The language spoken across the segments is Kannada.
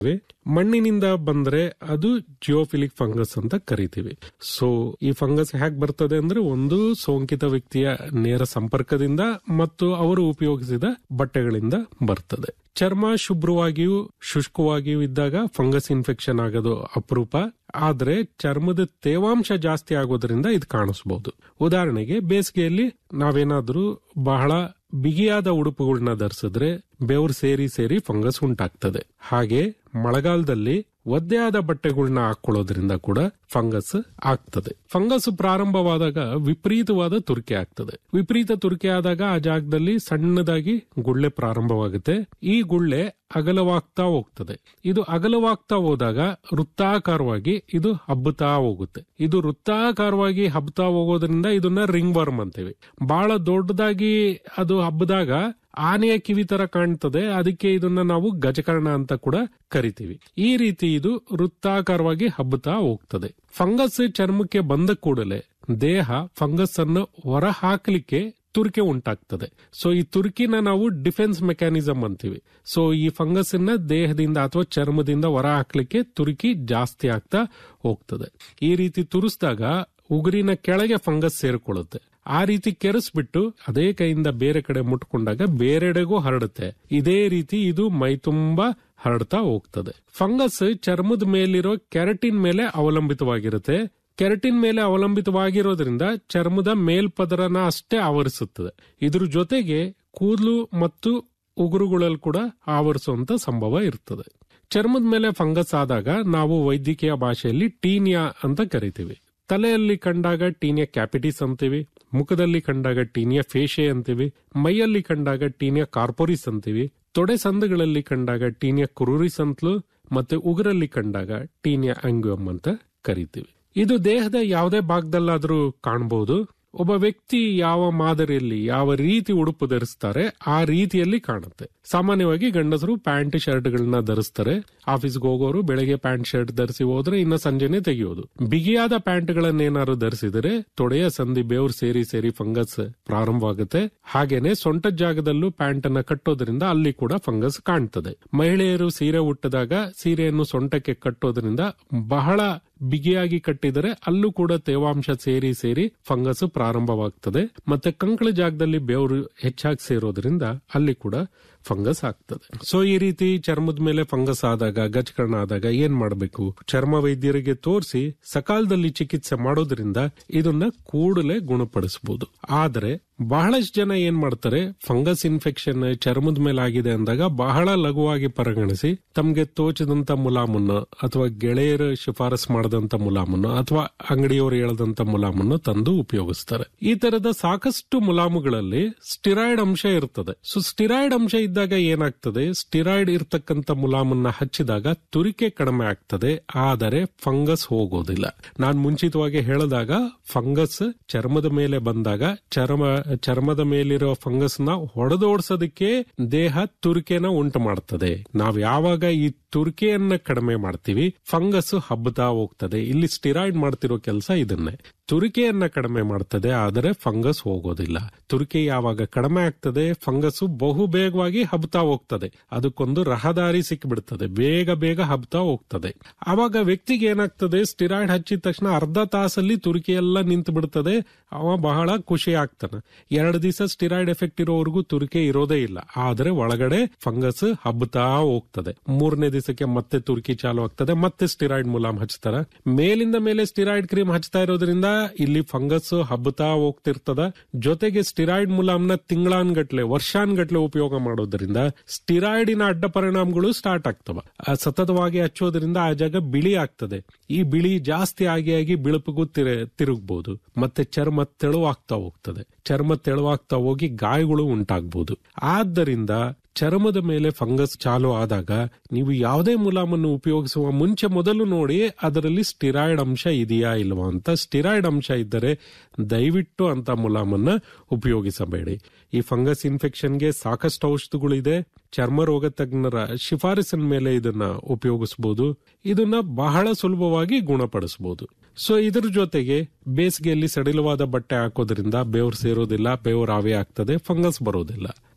ಮಣ್ಣಿನಿಂದ ಬಂದ್ರೆ ಅದು ಜಿಯೋಫಿಲಿಕ್ ಫಂಗಸ್ ಅಂತ ಕರಿತೀವಿ ಸೊ ಈ ಫಂಗಸ್ ಹೇಗ್ ಬರ್ತದೆ ಅಂದ್ರೆ ಒಂದು ಸೋಂಕಿತ ವ್ಯಕ್ತಿಯ ನೇರ ಸಂಪರ್ಕದಿಂದ ಮತ್ತು ಅವರು ಉಪಯೋಗಿಸಿದ ಬಟ್ಟೆಗಳಿಂದ ಬರ್ತದೆ ಚರ್ಮ ಶುಭ್ರವಾಗಿಯೂ ಶುಷ್ಕವಾಗಿಯೂ ಇದ್ದಾಗ ಫಂಗಸ್ ಇನ್ಫೆಕ್ಷನ್ ಆಗೋದು ಅಪರೂಪ ಆದ್ರೆ ಚರ್ಮದ ತೇವಾಂಶ ಜಾಸ್ತಿ ಆಗೋದ್ರಿಂದ ಇದು ಕಾಣಿಸಬಹುದು ಉದಾಹರಣೆಗೆ ಬೇಸಿಗೆಯಲ್ಲಿ ನಾವೇನಾದ್ರೂ ಬಹಳ ಬಿಗಿಯಾದ ಉಡುಪುಗಳನ್ನ ಧರಿಸಿದ್ರೆ ಬೆವರು ಸೇರಿ ಸೇರಿ ಫಂಗಸ್ ಉಂಟಾಗ್ತದೆ ಹಾಗೆ ಮಳೆಗಾಲದಲ್ಲಿ ಒದ್ದೆಯಾದ ಬಟ್ಟೆಗಳನ್ನ ಹಾಕೊಳ್ಳೋದ್ರಿಂದ ಕೂಡ ಫಂಗಸ್ ಆಗ್ತದೆ ಫಂಗಸ್ ಪ್ರಾರಂಭವಾದಾಗ ವಿಪರೀತವಾದ ತುರಿಕೆ ಆಗ್ತದೆ ವಿಪರೀತ ತುರಿಕೆ ಆದಾಗ ಆ ಜಾಗದಲ್ಲಿ ಸಣ್ಣದಾಗಿ ಗುಳ್ಳೆ ಪ್ರಾರಂಭವಾಗುತ್ತೆ ಈ ಗುಳ್ಳೆ ಅಗಲವಾಗ್ತಾ ಹೋಗ್ತದೆ ಇದು ಅಗಲವಾಗ್ತಾ ಹೋದಾಗ ವೃತ್ತಾಕಾರವಾಗಿ ಇದು ಹಬ್ಬತಾ ಹೋಗುತ್ತೆ ಇದು ವೃತ್ತಾಕಾರವಾಗಿ ಹಬ್ಬತಾ ಹೋಗೋದ್ರಿಂದ ಇದನ್ನ ರಿಂಗ್ ವರ್ಮ್ ಅಂತೀವಿ ಬಹಳ ದೊಡ್ಡದಾಗಿ ಅದು ಹಬ್ಬದಾಗ ಆನೆಯ ಕಿವಿ ತರ ಕಾಣ್ತದೆ ಅದಕ್ಕೆ ಇದನ್ನ ನಾವು ಗಜಕರ್ಣ ಅಂತ ಕೂಡ ಕರಿತೀವಿ ಈ ರೀತಿ ಇದು ವೃತ್ತಾಕಾರವಾಗಿ ಹಬ್ಬತಾ ಹೋಗ್ತದೆ ಫಂಗಸ್ ಚರ್ಮಕ್ಕೆ ಬಂದ ಕೂಡಲೇ ದೇಹ ಫಂಗಸ್ ಅನ್ನು ಹೊರ ಹಾಕಲಿಕ್ಕೆ ತುರಿಕೆ ಉಂಟಾಗ್ತದೆ ಸೊ ಈ ತುರ್ಕಿನ ನಾವು ಡಿಫೆನ್ಸ್ ಮೆಕ್ಯಾನಿಸಮ್ ಅಂತೀವಿ ಸೊ ಈ ಫಂಗಸ್ ಅನ್ನ ದೇಹದಿಂದ ಅಥವಾ ಚರ್ಮದಿಂದ ಹೊರ ಹಾಕ್ಲಿಕ್ಕೆ ತುರುಕಿ ಜಾಸ್ತಿ ಆಗ್ತಾ ಹೋಗ್ತದೆ ಈ ರೀತಿ ತುರಿಸಿದಾಗ ಉಗುರಿನ ಕೆಳಗೆ ಫಂಗಸ್ ಸೇರಿಕೊಳ್ಳುತ್ತೆ ಆ ರೀತಿ ಕೆರೆಸ್ಬಿಟ್ಟು ಅದೇ ಕೈಯಿಂದ ಬೇರೆ ಕಡೆ ಮುಟ್ಕೊಂಡಾಗ ಬೇರೆಡೆಗೂ ಹರಡುತ್ತೆ ಇದೇ ರೀತಿ ಇದು ಮೈ ತುಂಬಾ ಹರಡ್ತಾ ಹೋಗ್ತದೆ ಫಂಗಸ್ ಚರ್ಮದ ಮೇಲಿರೋ ಕೆರಟಿನ್ ಮೇಲೆ ಅವಲಂಬಿತವಾಗಿರುತ್ತೆ ಕೆರಟಿನ್ ಮೇಲೆ ಅವಲಂಬಿತವಾಗಿರೋದ್ರಿಂದ ಚರ್ಮದ ಮೇಲ್ಪದರನ ಅಷ್ಟೇ ಆವರಿಸುತ್ತದೆ ಇದ್ರ ಜೊತೆಗೆ ಕೂದಲು ಮತ್ತು ಉಗುರುಗಳಲ್ಲಿ ಕೂಡ ಆವರಿಸುವಂತ ಸಂಭವ ಇರ್ತದೆ ಚರ್ಮದ ಮೇಲೆ ಫಂಗಸ್ ಆದಾಗ ನಾವು ವೈದ್ಯಕೀಯ ಭಾಷೆಯಲ್ಲಿ ಟೀನಿಯಾ ಅಂತ ಕರಿತೀವಿ ತಲೆಯಲ್ಲಿ ಕಂಡಾಗ ಟೀನಿಯಾ ಕ್ಯಾಪಿಟಿಸ್ ಅಂತೀವಿ ಮುಖದಲ್ಲಿ ಕಂಡಾಗ ಟೀನಿಯಾ ಫೇಶೆ ಅಂತೀವಿ ಮೈಯಲ್ಲಿ ಕಂಡಾಗ ಟೀನಿಯಾ ಕಾರ್ಪೋರಿಸ್ ಅಂತೀವಿ ತೊಡೆ ಸಂದುಗಳಲ್ಲಿ ಕಂಡಾಗ ಟೀನಿಯಾ ಕುರುರಿಸ್ ಅಂತಲೂ ಮತ್ತೆ ಉಗುರಲ್ಲಿ ಕಂಡಾಗ ಟೀನಿಯಾ ಅಂಗ್ಯಮ್ ಅಂತ ಕರಿತೀವಿ ಇದು ದೇಹದ ಯಾವುದೇ ಭಾಗದಲ್ಲಾದ್ರೂ ಕಾಣಬಹುದು ಒಬ್ಬ ವ್ಯಕ್ತಿ ಯಾವ ಮಾದರಿಯಲ್ಲಿ ಯಾವ ರೀತಿ ಉಡುಪು ಧರಿಸ್ತಾರೆ ಆ ರೀತಿಯಲ್ಲಿ ಕಾಣುತ್ತೆ ಸಾಮಾನ್ಯವಾಗಿ ಗಂಡಸರು ಪ್ಯಾಂಟ್ ಶರ್ಟ್ ಗಳನ್ನ ಧರಿಸ್ತಾರೆ ಆಫೀಸ್ಗೆ ಹೋಗೋರು ಬೆಳಗ್ಗೆ ಪ್ಯಾಂಟ್ ಶರ್ಟ್ ಧರಿಸಿ ಹೋದ್ರೆ ಇನ್ನ ಸಂಜೆನೆ ತೆಗೆಯೋದು ಬಿಗಿಯಾದ ಪ್ಯಾಂಟ್ ಗಳನ್ನೇನಾದ್ರು ಧರಿಸಿದರೆ ತೊಡೆಯ ಸಂಧಿ ಬೇವ್ರು ಸೇರಿ ಸೇರಿ ಫಂಗಸ್ ಪ್ರಾರಂಭವಾಗುತ್ತೆ ಹಾಗೇನೆ ಸೊಂಟದ ಜಾಗದಲ್ಲೂ ಪ್ಯಾಂಟ್ ಅನ್ನ ಕಟ್ಟೋದ್ರಿಂದ ಅಲ್ಲಿ ಕೂಡ ಫಂಗಸ್ ಕಾಣ್ತದೆ ಮಹಿಳೆಯರು ಸೀರೆ ಉಟ್ಟಿದಾಗ ಸೀರೆಯನ್ನು ಸೊಂಟಕ್ಕೆ ಕಟ್ಟೋದ್ರಿಂದ ಬಹಳ ಬಿಗಿಯಾಗಿ ಕಟ್ಟಿದರೆ ಅಲ್ಲೂ ಕೂಡ ತೇವಾಂಶ ಸೇರಿ ಸೇರಿ ಫಂಗಸ್ ಪ್ರಾರಂಭವಾಗ್ತದೆ ಮತ್ತೆ ಕಂಕಳ ಜಾಗದಲ್ಲಿ ಬೆವರು ಹೆಚ್ಚಾಗಿ ಸೇರೋದ್ರಿಂದ ಅಲ್ಲಿ ಕೂಡ ಫಂಗಸ್ ಆಗ್ತದೆ ಸೊ ಈ ರೀತಿ ಚರ್ಮದ ಮೇಲೆ ಫಂಗಸ್ ಆದಾಗ ಗಜಕರಣ ಆದಾಗ ಏನ್ ಮಾಡಬೇಕು ಚರ್ಮ ವೈದ್ಯರಿಗೆ ತೋರಿಸಿ ಸಕಾಲದಲ್ಲಿ ಚಿಕಿತ್ಸೆ ಮಾಡೋದ್ರಿಂದ ಇದನ್ನ ಕೂಡಲೇ ಗುಣಪಡಿಸಬಹುದು ಆದರೆ ಬಹಳಷ್ಟು ಜನ ಏನ್ ಮಾಡ್ತಾರೆ ಫಂಗಸ್ ಇನ್ಫೆಕ್ಷನ್ ಚರ್ಮದ ಮೇಲೆ ಆಗಿದೆ ಅಂದಾಗ ಬಹಳ ಲಘುವಾಗಿ ಪರಿಗಣಿಸಿ ತಮ್ಗೆ ತೋಚದಂತ ಮುಲಾಮನ್ನು ಅಥವಾ ಗೆಳೆಯರು ಶಿಫಾರಸ್ ಮಾಡದಂತ ಮುಲಾಮನ್ನು ಅಥವಾ ಅಂಗಡಿಯವರು ಹೇಳದಂತ ಮುಲಾಮನ್ನು ತಂದು ಉಪಯೋಗಿಸ್ತಾರೆ ಈ ತರದ ಸಾಕಷ್ಟು ಮುಲಾಮುಗಳಲ್ಲಿ ಸ್ಟಿರಾಯ್ಡ್ ಅಂಶ ಇರ್ತದೆ ಸೊ ಸ್ಟಿರಾಯ್ಡ್ ಅಂಶ ಇದ್ದಾಗ ಏನಾಗ್ತದೆ ಸ್ಟಿರಾಯ್ಡ್ ಇರ್ತಕ್ಕಂತ ಮುಲಾಮನ್ನ ಹಚ್ಚಿದಾಗ ತುರಿಕೆ ಕಡಿಮೆ ಆಗ್ತದೆ ಆದರೆ ಫಂಗಸ್ ಹೋಗೋದಿಲ್ಲ ನಾನ್ ಮುಂಚಿತವಾಗಿ ಹೇಳಿದಾಗ ಫಂಗಸ್ ಚರ್ಮದ ಮೇಲೆ ಬಂದಾಗ ಚರ್ಮ ಚರ್ಮದ ಮೇಲಿರೋ ಫಂಗಸ್ ನ ಹೊಡೆದೋಡ್ಸೋದಕ್ಕೆ ದೇಹ ತುರಿಕೆನ ಉಂಟು ಮಾಡ್ತದೆ ನಾವ್ ಯಾವಾಗ ಈ ತುರಿಕೆಯನ್ನ ಕಡಿಮೆ ಮಾಡ್ತೀವಿ ಫಂಗಸ್ ಹಬ್ಬತಾ ಹೋಗ್ತದೆ ಇಲ್ಲಿ ಸ್ಟಿರಾಯ್ಡ್ ಮಾಡ್ತಿರೋ ಕೆಲಸ ಇದನ್ನೇ ತುರಿಕೆಯನ್ನ ಕಡಿಮೆ ಮಾಡ್ತದೆ ಆದರೆ ಫಂಗಸ್ ಹೋಗೋದಿಲ್ಲ ತುರಿಕೆ ಯಾವಾಗ ಕಡಿಮೆ ಆಗ್ತದೆ ಫಂಗಸ್ ಬಹು ಬೇಗವಾಗಿ ಹಬ್ತಾ ಹೋಗ್ತದೆ ಅದಕ್ಕೊಂದು ರಹದಾರಿ ಸಿಕ್ಬಿಡ್ತದೆ ಬೇಗ ಬೇಗ ಹಬ್ತಾ ಹೋಗ್ತದೆ ಆವಾಗ ವ್ಯಕ್ತಿಗೆ ಏನಾಗ್ತದೆ ಸ್ಟಿರಾಯ್ಡ್ ಹಚ್ಚಿದ ತಕ್ಷಣ ಅರ್ಧ ತಾಸಲ್ಲಿ ತುರಿಕೆ ಎಲ್ಲ ನಿಂತು ಬಿಡ್ತದೆ ಅವ ಬಹಳ ಖುಷಿ ಆಗ್ತಾನೆ ಎರಡು ದಿವಸ ಸ್ಟಿರಾಯ್ಡ್ ಎಫೆಕ್ಟ್ ಇರೋವರೆಗೂ ತುರಿಕೆ ಇರೋದೇ ಇಲ್ಲ ಆದ್ರೆ ಒಳಗಡೆ ಫಂಗಸ್ ಹಬ್ಬತಾ ಹೋಗ್ತದೆ ಮೂರನೇ ದಿವಸಕ್ಕೆ ಮತ್ತೆ ತುರ್ಕಿ ಚಾಲು ಆಗ್ತದೆ ಮತ್ತೆ ಸ್ಟಿರಾಯ್ಡ್ ಮುಲಾಮ್ ಹಚ್ತಾರ ಮೇಲಿಂದ ಮೇಲೆ ಸ್ಟಿರಾಯ್ಡ್ ಕ್ರೀಮ್ ಹಚ್ತಾ ಇರೋದ್ರಿಂದ ಇಲ್ಲಿ ಫಂಗಸ್ ಹಬ್ಬತಾ ಹೋಗ್ತಿರ್ತದ ಜೊತೆಗೆ ಸ್ಟಿರಾಯ್ಡ್ ಮುಲಾಮ್ನ ತಿಂಗಳಾನ್ಗಟ್ಲೆ ವರ್ಷಾನ್ಗಟ್ಲೆ ಉಪಯೋಗ ಮಾಡೋದ್ರಿಂದ ಸ್ಟಿರಾಯ್ಡಿನ ಅಡ್ಡ ಪರಿಣಾಮಗಳು ಸ್ಟಾರ್ಟ್ ಆಗ್ತವ ಆ ಸತತವಾಗಿ ಹಚ್ಚೋದ್ರಿಂದ ಆ ಜಾಗ ಬಿಳಿ ಆಗ್ತದೆ ಈ ಬಿಳಿ ಜಾಸ್ತಿ ಆಗಿ ಆಗಿ ಬಿಳುಪಿಗೂ ತಿರುಗಬಹುದು ಮತ್ತೆ ಚರ್ಮ ತೆಳುವಾಗ್ತಾ ಹೋಗ್ತದೆ ಚರ್ಮ ತೆಳುವಾಗ್ತಾ ಹೋಗಿ ಗಾಯಗಳು ಉಂಟಾಗಬಹುದು ಆದ್ದರಿಂದ ಚರ್ಮದ ಮೇಲೆ ಫಂಗಸ್ ಚಾಲು ಆದಾಗ ನೀವು ಯಾವುದೇ ಮುಲಾಮನ್ನು ಉಪಯೋಗಿಸುವ ಮುಂಚೆ ಮೊದಲು ನೋಡಿ ಅದರಲ್ಲಿ ಸ್ಟಿರಾಯ್ಡ್ ಅಂಶ ಇದೆಯಾ ಇಲ್ವಾ ಅಂತ ಸ್ಟಿರಾಯ್ಡ್ ಅಂಶ ಇದ್ದರೆ ದಯವಿಟ್ಟು ಅಂತ ಮುಲಾಮನ್ನ ಉಪಯೋಗಿಸಬೇಡಿ ಈ ಫಂಗಸ್ ಇನ್ಫೆಕ್ಷನ್ಗೆ ಸಾಕಷ್ಟು ಔಷಧಿಗಳಿದೆ ಚರ್ಮ ರೋಗ ತಜ್ಞರ ಶಿಫಾರಸಿನ ಮೇಲೆ ಇದನ್ನ ಉಪಯೋಗಿಸಬಹುದು ಇದನ್ನ ಬಹಳ ಸುಲಭವಾಗಿ ಗುಣಪಡಿಸಬಹುದು ಸೊ ಇದ್ರ ಜೊತೆಗೆ ಬೇಸಿಗೆಯಲ್ಲಿ ಸಡಿಲವಾದ ಬಟ್ಟೆ ಹಾಕೋದ್ರಿಂದ ಬೆವರು ಸೇರೋದಿಲ್ಲ ಬೆವರು ಆವಿ ಆಗ್ತದೆ ಫಂಗಸ್ ಬರೋದಿಲ್ಲ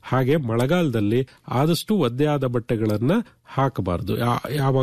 ಹಾಗೆ ಮಳೆಗಾಲದಲ್ಲಿ ಆದಷ್ಟು ಒದ್ದೆಯಾದ ಬಟ್ಟೆಗಳನ್ನ ಹಾಕಬಾರದು ಯಾವಾಗ